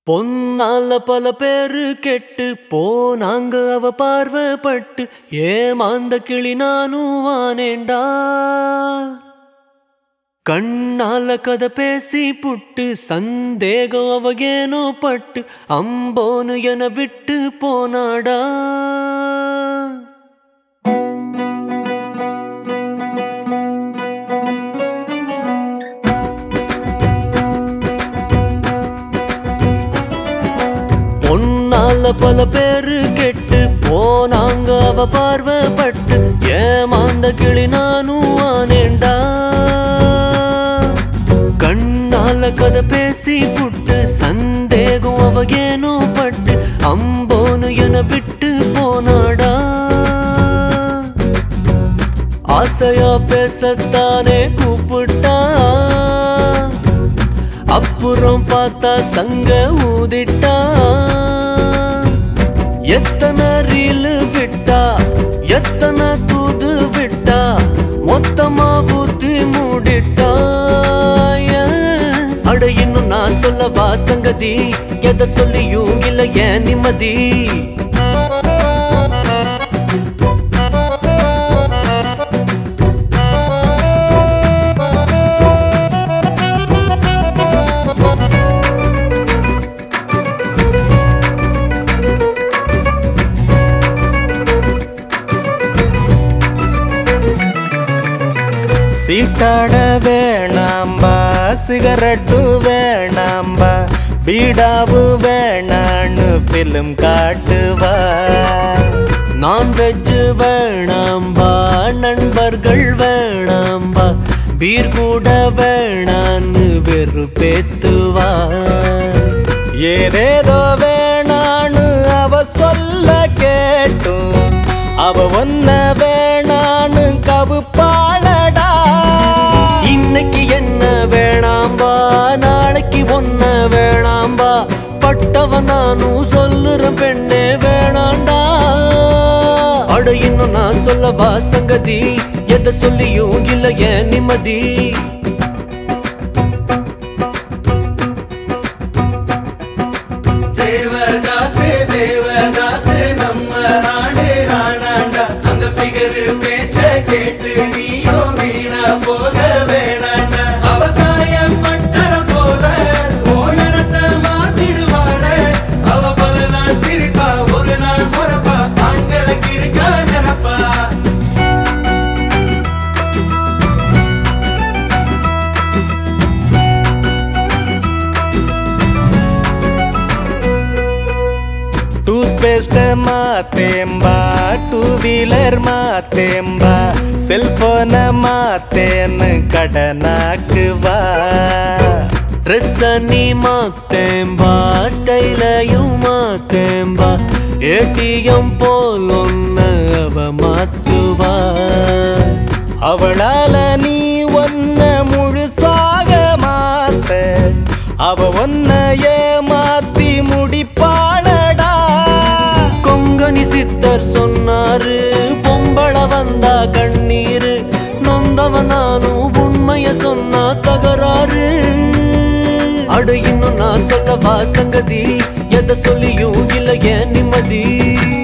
பொன்னால பல பேரு கெட்டு போனாங்க அவ பார்வைப்பட்டு ஏமாந்த கிளி நானும் வானேண்டா கண்ணால கதை பேசி புட்டு சந்தேகம் அவ ஏனோ பட்டு அம்போனு என விட்டு போனாடா பொன்னால பல பேரு கெட்டு போனாங்க அவ பார்வைப்பட்டு ஏமாந்த கிளி நானும் ஆனேண்டா கண்ணால கதை பேசி புட்டு சந்தேகம் அவ ஏனோ பட்டு அம்போனு என விட்டு போனாடா ஆசையா பேசத்தானே கூப்பிட்டா அப்புறம் பார்த்தா சங்க ஊதிட்டா எத்தனை ரீலு விட்டா எத்தனை தூது விட்டா மொத்தமா ஊத்தி மூடிட்டா ஏன்? அட இன்னும் நான் சொல்லவா சங்கதி எதை சொல்லியும் இல்ல ஏன் நிம்மதி சீட்டாட வேணாம்பா சிகரெட்டு வேணாம்பா பீடாவு வேணான்னு பிலிம் காட்டுவா நான்வெஜ் வேணாம்பா நண்பர்கள் வேணாம்பா பீர் கூட வேணான்னு வெறுப்பேத்துவா ஏதேதோ வேணான்னு அவ சொல்ல கேட்டும் அவ ஒன்ன வேணான்னு கவுப்பாளடா இன்னைக்கு என்ன வேணாம்பா நாளைக்கு ஒன்ன வேணாம்பா பட்டவன் நானும் சொல்லுற பெண்ணே வேணாண்டா அட இன்னும் நான் சொல்லவா சங்கதி எதை சொல்லியும் இல்ல ஏன் நிம்மதி தேவதாசு தேவதாசு நம்ம நாடு ராணாண்டா அந்த ஃபிகரு பேச்ச கேட்டு நீயோ வீணா போக வேணாண்டா அவசாயம் பட்டற போல ஓனரத்தை மாத்திடுவாட அவ பல நாள் சிரிப்பா ஒரு நாள் முறப்பா ஆண்களுக்கு இருக்கா நினப்பா டூத் பேஸ்ட் மாத்தேம்பா டூ வீலர் மாத்தேம்பா செல்போன மாத்தேன்னு கடனாக்குவா ட்ரெஸ்ஸ நீ மாத்தேம்பா ஸ்டைலையும் மாத்தேம்பா ஏடிஎம் போல் ஒன்ன அவ மாத்துவா அவளால நீ ஒன்ன முழுசாக மாத்த அவ ஒன்ன ஏமாத்தி முடிப்பாளடா கொங்கனி சித்தர் சொன்னாரு பொம்பள வந்தா கண்ணீரு நொந்தவன் நானும் உண்மைய சொன்னா தகராறு அட இன்னும் நான் சொல்லவா சங்கதி எதை சொல்லியும் இல்ல ஏன் நிம்மதி